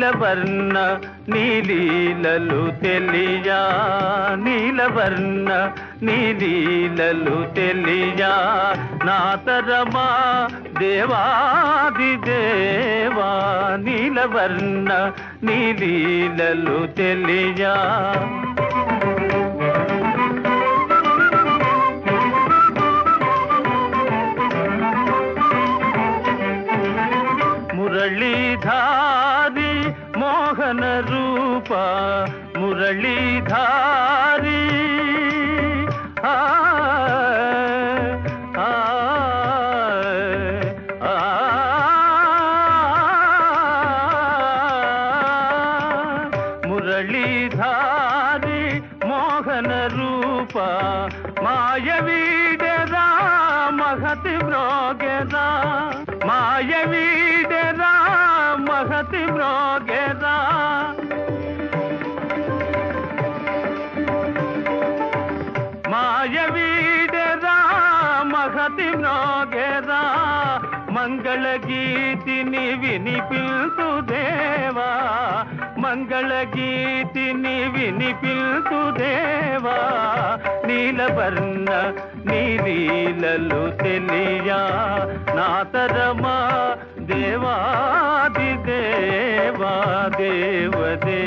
నీలవర్ణ నీలీలలు తెలియా నీలవర్ణ నీలీలలు తెలియా నా తరమా దేవాది దేవా నీలవర్ణ నీలీలలు తెలియా మురళీధారి మోహన రూప మురళీధారి ఆ, ఆ, ఆ, మురళీధారి మోహన రూప మాయవీడరా మహతి మ్రోగెరా మాయవీడరా మహతి మ్రోగెరా మాయవీడరా మహతి మ్రోగెరా మంగళ గీతిని వినిపిల్తు దేవా మంగళ గీతిని వినిపిల్తు దేవా నీలవర్ణ నీలీలలు తెలియా నా తరమా దేవాది దేవా దేవదే